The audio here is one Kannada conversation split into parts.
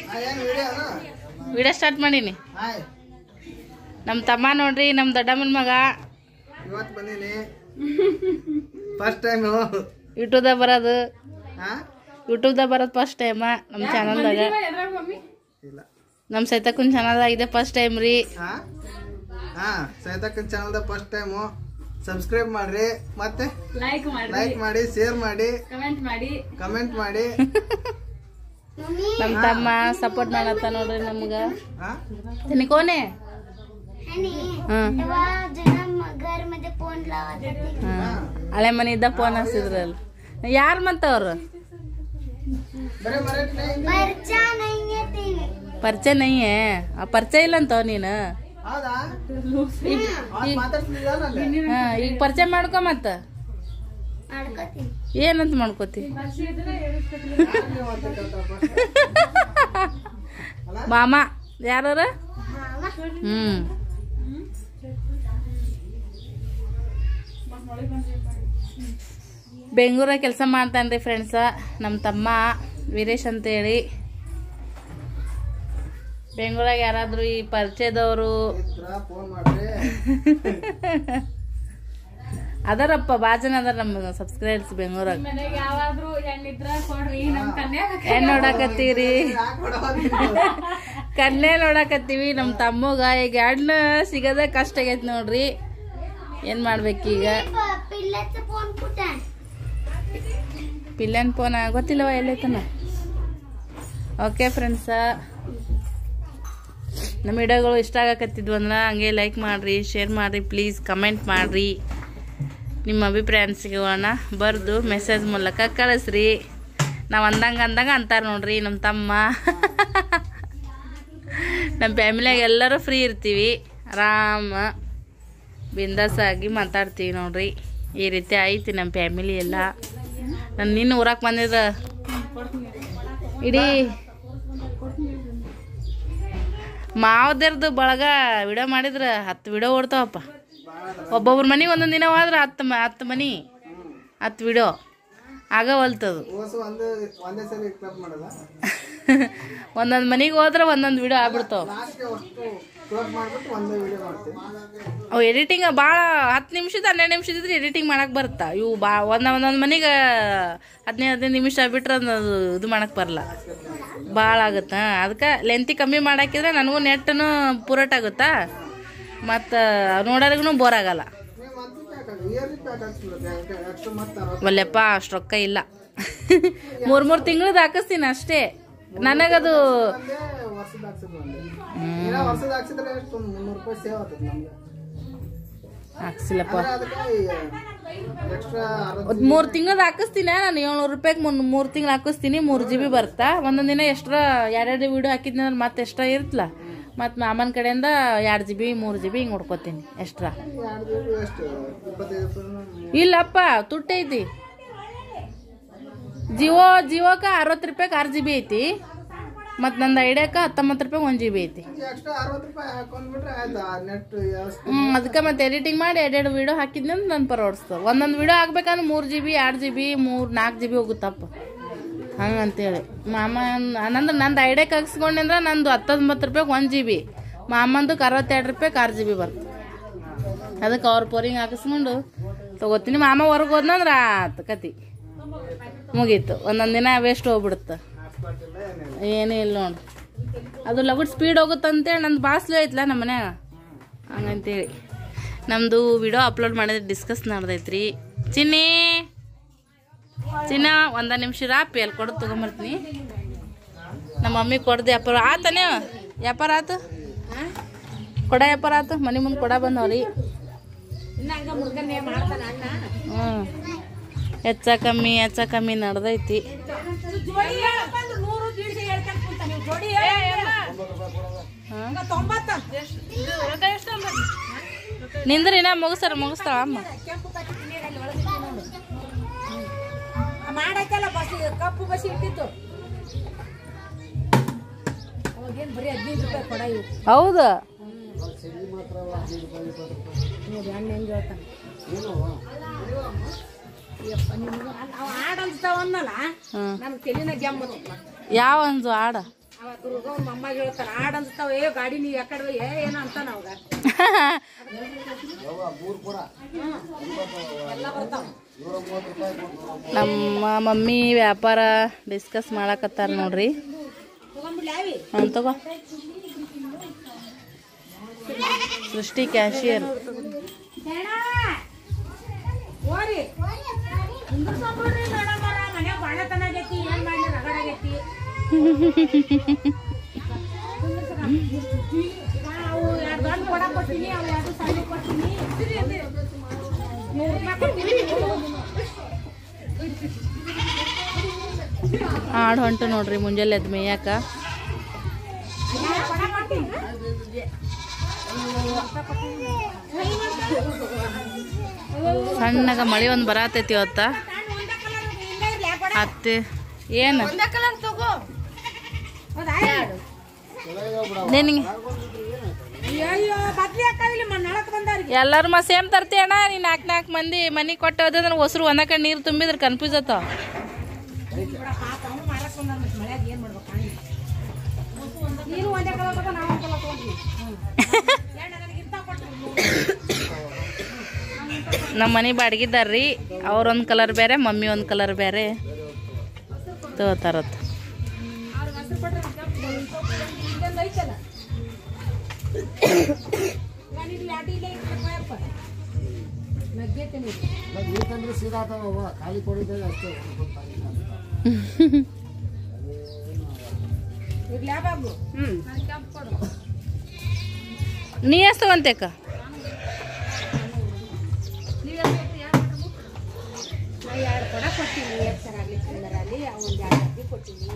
ಏನು ವಿಡಿಯೋನು ವಿಡಿಯೋ ಸ್ಟಾರ್ಟ್ ಮಾಡೀನಿ ಹಾಯ್ ನಮ್ಮ ತಮ್ಮ ನೋಡ್ರಿ ನಮ್ಮ ದೊಡ್ಡಮ್ಮನ ಮಗ ಇವತ್ತು ಬಂದೀನಿ ಫಸ್ಟ್ ಟೈಮು ಯೂಟ್ಯೂಬ್ದಾಗ ಬರೋದು ಹಾಂ ಯೂಟ್ಯೂಬ್ದಾಗ ಬರೋದು ಫಸ್ಟ್ ಟೈಮ ನಮ್ಮ ಚಾನಲ್ದಾಗ ಇಲ್ಲ ನಮ್ಮ ಸೈತಕ್ಕನ ಚಾನಲ್ದಾಗ ಇದೆ ಫಸ್ಟ್ ಟೈಮ್ ರೀ ಹಾಂ ಹಾಂ ಸೈತಕ್ಕನ್ ಚಾನಲ್ದ ಫಸ್ಟ್ ಟೈಮು ಸಬ್ಸ್ಕ್ರೈಬ್ ಮಾಡ್ರಿ ಮತ್ತೆ ಲೈಕ್ ಮಾಡಿ ಲೈಕ್ ಮಾಡಿ ಶೇರ್ ಮಾಡಿ ಕಮೆಂಟ್ ಮಾಡಿ ಕಮೆಂಟ್ ಮಾಡಿ ನಮ್ಮ ತಮ್ಮ ಸಪೋರ್ಟ್ ಮಾಡತ್ತ ನೋಡ್ರಿ ನಮ್ಗೆ ಹಾಂ ತಿನ್ಕೋನೆ ಹಾಂ घर मध्ये फोन लावत होते ಹಾಂ ಹಳೆ ಮನೆಯಿಂದ ಫೋನ್ ಹಚ್ಚಿದ್ರಲ್ಲ ಯಾರು ಮತ್ತವ್ರು ಬರೀ ಮರಾಠಿ परचा नाही येते ಪರಿಚಯ ನಯ್ಯೇ ಆ ಪರಿಚಯ ಇಲ್ಲ ಅಂತವ್ ನೀನು ಹೌದಾ ಅವ್ನು ಮಾತಾಡ್ತಿದ್ದಾನಲ್ಲ ಹಾ ಈಗ ಪರಿಚಯ ಮಾಡ್ಕೊ ಮತ್ತ अडकते ಏನಂತ ಮಾಡ್ಕೋತಿ ಮಾಮ ಯಾರ ಹ್ಮ್ ಬೆಂಗಳೂರಾಗ ಕೆಲಸ ಮಾಡ್ತಾನ್ರಿ ಫ್ರೆಂಡ್ಸ ನಮ್ಮ ತಮ್ಮ ವೀರೇಶ್ ಅಂತೇಳಿ ಬೆಂಗಳೂರಾಗ ಯಾರಾದರೂ ಈ ಪರಿಚಯದವರು ಇದ್ರ ಫೋನ್ ಮಾಡ್ರಿ ಅದಾರಪ್ಪ ಭಾಳ ಜನ ಅದಾರ ನಮ್ಮ ಸಬ್ಸ್ಕ್ರೈಬರ್ಸ್ ಬೆಂಗಳೂರಾಗ ಮನೆಗೆ ಯಾವಾದ್ರೂ ಹೆಣ್ಣಿದ್ರ ಕೊಡ್ರಿ ನಮ್ ಕನ್ಯಾ ಏನ್ ನೋಡಾಕತ್ತೀರಿ ಯಾಕೆ ಕೊಡೋದು ನೀನು? ಕನ್ನೆ ನೋಡಾಕತ್ತೀವಿ ನಮ್ಮ ತಮ್ಮಗ ಈಗ ಹೆಣ್ಣು ಸಿಗದ ಕಷ್ಟ ಆಗೈತಿ ನೋಡ್ರಿ ಏನ್ ಮಾಡ್ಬೇಕೀಗ पिल्ल्याचं फोन कुठे आहे ಪಿಲ್ಲನ್ ಫೋನ್ ಗೊತ್ತಿಲ್ಲವ ಎಲ್ಲೈತನ ಓಕೆ ಫ್ರೆಂಡ್ಸ ನಮ್ಮ ವಿಡಿಯೋಗಳು ಇಷ್ಟ ಆಗಕತ್ತಿದ್ವು ಅಂದ್ರೆ ಹಂಗೆ ಲೈಕ್ ಮಾಡಿರಿ ಶೇರ್ ಮಾಡಿರಿ ಪ್ಲೀಸ್ ಕಮೆಂಟ್ ಮಾಡಿರಿ ನಿಮ್ಮ ಅಭಿಪ್ರಾಯ ಅನಿಸಿಕೆಗಳನ್ನ ಬರೆದು ಮೆಸೇಜ್ ಮೂಲಕ ಕಳಿಸ್ರಿ ನಾವು ಅಂದಂಗೆ ಅಂದಂಗೆ ಅಂತಾರೆ ನೋಡ್ರಿ ನಮ್ಮ ತಮ್ಮ ನಮ್ಮ ಫ್ಯಾಮಿಲಿಯಾಗ ಎಲ್ಲರೂ ಫ್ರೀ ಇರ್ತೀವಿ ಆರಾಮ ಬಿಂದಾಸ್ ಆಗಿ ಮಾತಾಡ್ತೀವಿ ನೋಡ್ರಿ ಈ ರೀತಿ ಐತಿ ನಮ್ಮ ಫ್ಯಾಮಿಲಿ ಎಲ್ಲ ನಾನು ನಿನ್ನ ಊರಾಕ್ ಬಂದಿದ್ದ ಇಡೀ ಮಾವದರ್ದು ಬಳಗ ವಿಡಿಯೋ ಮಾಡಿದ್ರ ಹತ್ತು ವಿಡಿಯೋ ಓಡ್ತಾವಪ್ಪ ಒಬ್ಬೊಬ್ರ ಮನೆಗೆ ಒಂದೊಂದು ದಿನ ಹೋದ್ರೆ ಹತ್ತು ಮ ಹತ್ತು ಮನೆ ಹತ್ತು ವಿಡಿಯೋ ಆಗ ಹೊಲ್ತದು ಓಸು ಒಂದು ಒಂದೇ ಸಲ ಕ್ಲಬ್ ಮಾಡಲ್ಲ ಒಂದೊಂದು ಮನೆಗೆ ಹೋದ್ರೆ ಒಂದೊಂದು ವಿಡಿಯೋ ಆಗ್ಬಿಡ್ತಾವ ಲಾಸ್ಟ್ಗೆ ಅಷ್ಟು ಕ್ಲಬ್ ಮಾಡ್ಬಿಟ್ಟು ಒಂದೇ ವಿಡಿಯೋ ಮಾಡ್ತೀವಿ ಅವು ಎಡಿಟಿಂಗ್ ಭಾಳ ಹತ್ತು ನಿಮಿಷದ ಹನ್ನೆರಡು ನಿಮಿಷ ಇದ್ರೆ ಎಡಿಟಿಂಗ್ ಮಾಡಕ್ಕೆ ಬರುತ್ತಾ ಇವು ಬಾ ಒಂದ ಒಂದೊಂದು ಮನೆಗೆ ಹದಿನೈದು ಹದಿನೈದು ನಿಮಿಷ ಬಿಟ್ರೆ ಅದು ಇದು ಮಾಡಕ್ಕೆ ಬರಲ್ಲ ಭಾಳ ಆಗುತ್ತೆ ಅದಕ್ಕೆ ಲೆಂತಿ ಕಮ್ಮಿ ಮಾಡಾಕಿದ್ರೆ ನನಗೂ ನೆಟ್ಟನು ಪೂರಟ್ ಆಗುತ್ತಾ ಮತ್ತು ನೋಡೋರಿಗೂ ಬೋರ್ ಆಗಲ್ಲ ನೀವು ಮಂತ್ಲಿ ಪ್ಯಾಕ್ ಹಾಕಿ ಇಯರ್ಲಿ ಪ್ಯಾಕ್ ಹಾಕ್ಸ್ಬಿಡುತ್ತೆ ಎಕ್ಸ್ಟ್ರಾ ಮತ್ತೆ ಅರವತ್ತು ಒಲ್ಲೆಪ್ಪ ಅಷ್ಟು ರೊಕ್ಕ ಇಲ್ಲ ಮೂರು ಮೂರು ತಿಂಗಳದ್ದು ಹಾಕಿಸ್ತೀನಿ ಅಷ್ಟೇ ನನಗದು ಒಂದೇ ವರ್ಷದ ಹಾಕ್ಸಿದ್ರು ಒಂದೇ ಇನ್ನ ವರ್ಷದ ಹಾಕ್ಸಿದ್ರೆ ಎಷ್ಟು ಒಂದು ಮುನ್ನೂರು ರೂಪಾಯಿ ಸೇವ್ ಆಗ್ತದೆ ನಮ್ಗೆ ಹಾಕ್ಸಿಲ್ಲಪ್ಪ ಅಂದ್ರೆ ಅದಕ್ಕೆ ಎಕ್ಸ್ಟ್ರಾ ಅರವತ್ತು ಒಂದು ಮೂರು ತಿಂಗಳದ್ದು ಹಾಕಿಸ್ತೀನಿ ನಾನು ಏಳ್ನೂರು ರೂಪಾಯಿಗೆ ಮುನ್ ಮೂರು ತಿಂಗಳು ಹಾಕಿಸ್ತೀನಿ ಮೂರು ಜಿ ಬಿ ಬರ್ತಾ ಒಂದೊಂದು ದಿನ ಎಕ್ಸ್ಟ್ರ ಎರಡೆರಡು ವೀಡಿಯೋ ಹಾಕಿದ್ನಿ ಅಂದ್ರೆ ಮತ್ತೆ ಎಕ್ಸ್ಟ್ರಾ ಇರ್ತಲ್ಲ ಮತ್ತು ಮಾಮನ ಕಡೆಯಿಂದ ಎರಡು ಜಿ ಬಿ ಮೂರು ಜಿ ಬಿ ಹಿಂಗೆ ಹೊಡ್ಕೊತೀನಿ ಎಕ್ಸ್ಟ್ರಾ ಎರಡು ಜೀಬಿ ಎಷ್ಟು ಇಪ್ಪತ್ತೈದು ರೂಪಾಯಿ ಇಲ್ಲಪ್ಪ ತುಟ್ಟೈತಿ ಜಿಯೋ ಜಿಯೋಕ್ಕೆ ಅರವತ್ತು ರೂಪಾಯಿಗೆ ಆರು ಜಿ ಬಿ ಐತಿ ಮತ್ತು ನಂದು ಐಡಿಯಾಕ್ಕೆ ಹತ್ತೊಂಬತ್ತು ರೂಪಾಯಿಗೆ ಒಂದು ಜಿ ಬಿ ಐತಿ ಎಕ್ಸ್ಟ್ರಾ ಅರವತ್ತು ರೂಪಾಯಿ ಹಾಕೊಂಡ್ಬಿಟ್ರೆ ಆಯ್ತು ನೆಟ್ ಎಷ್ಟು ಹ್ಞೂ ಅದಕ್ಕೆ ಮತ್ತೆ ಎಡಿಟಿಂಗ್ ಮಾಡಿ ಎರಡೆರಡು ವೀಡಿಯೋ ಹಾಕಿದ್ನಿ ಅಂದ್ರೆ ನನ್ನ ಪರ ಓಡಿಸ್ತವೆ ಒಂದೊಂದು ವೀಡಿಯೋ ಹಾಕ್ಬೇಕಂದ್ರೆ ಮೂರು ಜಿ ಬಿ ಎರಡು ಜಿ ಬಿ ಮೂರು ನಾಲ್ಕು ಜಿ ಬಿ ಹೋಗುತ್ತಪ್ಪ ಹಂಗಂತೇಳಿ ಮಾಮ ನಂದು ನಂದು ಐಡಿಯಾಕ್ಕೆ ಹಾಕ್ಸ್ಕೊಂಡೆ ಅಂದ್ರೆ ನಂದು ಹತ್ತೊಂಬತ್ತು ರೂಪಾಯಿಗೆ ಒಂದು ಜಿ ಬಿ ಮಾಮಂದಕ್ಕೆ ಅರವತ್ತೆರಡು ರೂಪಾಯಿಗೆ ಆರು ಜಿ ಬಿ ಬರ್ತದೆ ಅದಕ್ಕೆ ಅವ್ರ ಪೋರಿಂಗ್ ಹಾಕಿಸ್ಕೊಂಡು ತಗೋತೀನಿ ಮಾಮ ಹೊರಗೆ ಹೋದ್ನಂದ್ರೆ ಆತು ಕತಿ ಮುಗೀತು ಒಂದೊಂದು ದಿನ ವೇಸ್ಟ್ ಹೋಗ್ಬಿಡುತ್ತೆ ಹಾಟ್ಸ್ಪಾಟ್ ಇಲ್ಲ ಏನಿಲ್ಲ ಏನೂ ಇಲ್ಲ ನೋಡು ಅದು ಲಗುಟ್ ಸ್ಪೀಡ್ ಹೋಗುತ್ತಂತೇಳಿ ನಂದು ಭಾಳ ಸ್ಲೋ ಐತ್ಲ ನಮ್ಮ ಮನ್ಯಾಗ ಹಂಗಂತೇಳಿ ನಮ್ಮದು ವಿಡಿಯೋ ಅಪ್ಲೋಡ್ ಮಾಡಿದ್ರೆ ಡಿಸ್ಕಸ್ ನಡೆದೈತ್ರಿ ಚಿನ್ನಿ ಚಿನ್ನ ಒಂದ ನಿಮಿಷ ರಾ ಪೇಲ್ ಕೊಡು ತೊಗೊಂಬರ್ತೀನಿ ನಮ್ಮ ಮಮ್ಮಿ ಕೊಡ್ದೆ ವ್ಯಾಪಾರ ಆತನೇ ವ್ಯಾಪಾರ ಆತು ಕೊಡ ವ್ಯಾಪಾರ ಆತು ಮನೆ ಮುಂದೆ ಕೊಡ ಬಂದವ್ರಿ ಹ್ಞೂ ಹೆಚ್ಚ ಕಮ್ಮಿ ಹೆಚ್ಚ ಕಮ್ಮಿ ನಡೆದೈತಿ ನಿಂದ್ರಿ ನಾ ಮುಗಿಸ್ತಾರ ಮುಗಿಸ್ತಾಳ ಅಮ್ಮ ಮಾಡಾಕಲ್ಲ ಬಸ್ ಕಪ್ಪು ಬಸ್ ಇಟ್ಟಿತ್ತು ಅವಾಗೇನು ಬರೀ ಹದಿನೈದು ರೂಪಾಯಿ ಕೊಡ ಇವು ಹೌದು ನೋಡಿ ಅಣ್ಣ ಹೆಂಗೆ ಹೇಳ್ತಾನೆ ಯಪ್ಪ ನಿಮ್ಗೆ ಅವ್ ಆಡಲ್ತಾವ ಅನ್ನಲ್ಲ ಹ್ಮ್ ನನ್ನ ತಲೆನ ಗೆಮ್ಮತ್ತು ಯಾವ ಒಂದು ಆಡ ಅವ ದುರ್ಗ ಅವ್ನ ಮೊಮ್ಮಗೆ ಹೇಳ್ತಾನ ಆಡ್ ಅಂತಾವ ಏ ಗಾಡಿ ನೀ ಯಾಕಡೆ ಏ ಏನೋ ಅಂತಾನ ಅವಾಗ ಎಲ್ಲ ಬರ್ತಾವ ನಮ್ಮ ಮಮ್ಮಿ ವ್ಯಾಪಾರ ಡಿಸ್ಕಸ್ ಮಾಡಕತ್ತಾರ ನೋಡ್ರಿ ತಗೊಂಡ್ಬಿಡ್ಲಿ ಆವಿ ಹ್ಞೂ ತಗೋ ಸೃಷ್ಟಿ ಕ್ಯಾಶಿಯರ್ ಓರಿ ಹಿಂದ್ರಸ್ಕೊಂಡ್ಬಿಡ್ರಿ ಮೇಡಮ್ ಅವ್ರ ಮನ್ಯಾಗ ಬಾಣತನ ಆಗೈತಿ ಏನ್ ಮಾಡ್ಲಿ ರಗಡ ಆಗೈತಿ ಅವು ಎರಡು ದೊಡ್ಡ ಕೊಡ ಕೊಡ್ತೀನಿ ಅವು ಎರಡು ಸಣ್ಣ ಕೊಡ್ತೀನಿ ನೂರು ರೂಪಾಯಿ ಕೊಡ್ತೀನಿ ಆಡ್ ಹೊಂಟು ನೋಡ್ರಿ ಮುಂಜಾನೆ ಎದ್ದು ಮೇಯಾಕ ಎರಡು ಕೊಡ ಕೊಡ್ತೀನಿ ಸಣ್ಣಗ ಮಳೆ ಒಂದು ಬರಾತೈತಿ ಇವತ್ತ ಅತ್ತೆ ಏನು ನಿನಗೆ ಅಯ್ಯೋ ಬದ್ಲಿ ಹಾಕದಿಲ್ಲ ಮಣ್ಣೊಳಕ್ ಬಂದಾರ ಎಲ್ಲರೂ ಮ ಸೇಮ್ ತರ್ತಿ ಅಣ್ಣ ನೀ ನಾಲ್ಕು ನಾಲ್ಕು ಮಂದಿ ಮನೆ ಕೊಟ್ಟು ಹೋದ್ರೆ ಹೊಸರು ಒಂದ ಕಡೆ ನೀರು ತುಂಬಿದ್ರೆ ಕನ್ಫ್ಯೂಸ್ ಆತಾವ ಪಾಪ ಅವ್ನು ಮಾರಕ್ ಬಂದಾರ ಮತ್ತೆ ಮಳ್ಯಾಗ ಏನ್ ಮಾಡ್ಬೇಕು ಹಂಗೆ ನೀನು ಒಂದೇ ಕಲರ್ ತಗೋ ನಾವು ಒಂದ್ ಕಲರ್ ತಗೊಂಡ್ವಿ ಎರಡು ನನಗೆ ಇಂಥ ಕೊಟ್ರು ನಮ್ಮ ಮನೆ ಬಾಡಿಗಿದ್ದಾರ್ರಿ ಅವ್ರೊಂದು ಕಲರ್ ಬೇರೆ ಮಮ್ಮಿ ಒಂದು ಕಲರ್ ಬೇರೆ ತಗೋತಾರತ್ತ ಅವ್ರಿಗೆ ಹಸಿರು ಕೊಟ್ರೆ ಇಲ್ಲೊಂದು ಐತಲ್ಲ ನಾನು ಇಲ್ಲಿ ಅಡ್ಡಿ ಇಲ್ಲ ಇಟ್ಕೊಳಪ್ಪ ನಗ್ಗೇತೀನಿ ಬೇಕಂದ್ರೆ ಸೀದಾ ಆತಾವ ಖಾಲಿ ಕೊಡಿದ್ರೆ ಅಷ್ಟೇ ಇರ್ಲಿ ಬಾಬು ಹ್ಮ್ ನನಗೆ ಕೆಂಪು ಕೊಡು ನೀ ಎಷ್ಟು ತಗೊಂತೇಕ ನಾ ಎರಡು ಕೊಡ ಕೊಡ್ತೀನಿ ಎಷ್ಟು ಸರ ಆಗಲಿ ಕಲರ್ ಆಗಲಿ ಒಂದು ಎರಡು ಅರ್ಬಿ ಕೊಡ್ತೀನಿ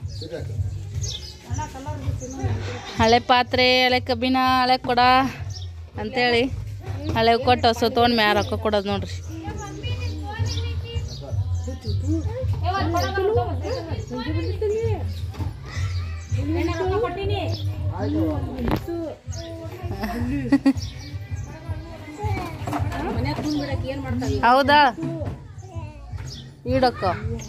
ಹಳೆ ಪಾತ್ರೆ ಹಳೆ ಕಬ್ಬಿನ ಹಳೆ ಕೊಡ ಅಂತೇಳಿ ಹಳೆ ಕೊಟ್ಟು ಹೊಸ ತೊಗೊಂಡು ಮ್ಯಾಲ ರೊಕ್ಕ ಕೊಡೋದು ನೋಡ್ರಿ ರೊಕ್ಕ ಕೊಟ್ಟಿನಿ ಮನ್ಯಾಗ ತುಂಬಿಡಕ್ಕೆ ಏನು ಮಾಡ್ತಾವೆ ಹೌದಾ ಇಡಕ್ಕ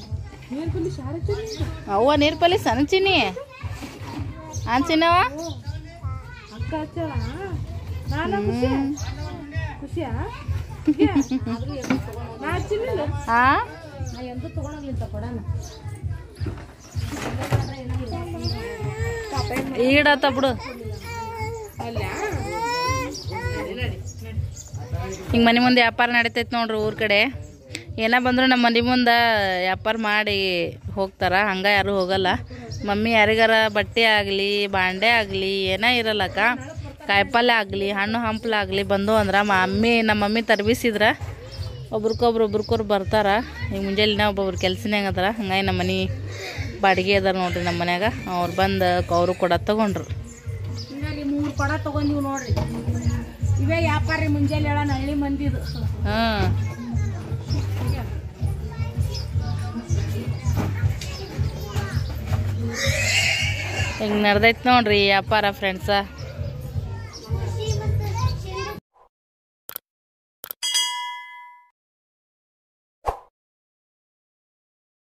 ಅವ್ವ ನೀರ್ ಪಲ್ಲಿ ಸಣ್ಚಿನಿ ಅನ್ಚಿನವ ಅಕ್ಕ ಹಚ್ಚಳ ನಾನು ಖುಷಿಯಾ ನಾ ಹಚ್ಚಿಲ್ಲ ಹಾ ನಾ ಎಂದೂ ತಗೊಳಗ್ಲಿಂತ ಕೊಡಣ ಈಡತ್ತ ಬಿಡು ಅಲ್ಲ ಹಿಂಗೆ ಮನೆ ಮುಂದೆ ವ್ಯಾಪಾರ ನಡೀತೈತೆ ನೋಡ್ರಿ ಊರ ಕಡೆ ಏನ ಬಂದ್ರು ನಮ್ಮ ಮನೆ ಮುಂದೆ ವ್ಯಾಪಾರ ಮಾಡಿ ಹೋಗ್ತಾರ ಹಂಗೆ ಯಾರು ಹೋಗಲ್ಲ ಮಮ್ಮಿ ಯಾರಿಗಾರ ಬಟ್ಟೆ ಆಗಲಿ ಬಾಂಡೆ ಆಗಲಿ ಏನೇ ಇರಲ್ಲಕ್ಕ ಕಾಯಿಪಲ್ಯ ಆಗಲಿ ಹಣ್ಣು ಹಂಪ್ಲು ಆಗಲಿ ಬಂದು ಅಂದ್ರೆ ಮಮ್ಮಿ ನಮ್ಮ ಮಮ್ಮಿ ತರ್ಬಿಸಿದ್ರ ಒಬ್ರಿಗೊಬ್ರು ಒಬ್ರಿಗೊಬ್ರು ಬರ್ತಾರ ಈಗ ಮುಂಜಾನೆ ಒಬ್ಬೊಬ್ರು ಕೆಲ್ಸನಾಗ ಅದಾರ ಹಂಗಾಗಿ ನಮ್ಮ ಮನೆ ಬಾಡಿಗೆ ಅದಾರ ನೋಡ್ರಿ ನಮ್ಮ ಮನ್ಯಾಗ ಅವ್ರು ಬಂದು ಅವರು ಕೂಡ ತಗೊಂಡ್ರು ಹಿಂಗಾಗಿ ಮೂರು ಕೊಡ ತಗೊಂಡಿವ್ ನೋಡ್ರಿ ಇವೇ ವ್ಯಾಪಾರಿ ಮುಂಜಾನೆ ಹೇಳ ಹಳ್ಳಿ ಮಂದಿದು ಹಾಂ ಹಿಂಗೆ ನಡ್ದೈತೆ ನೋಡ್ರಿ ವ್ಯಾಪಾರ ಫ್ರೆಂಡ್ಸ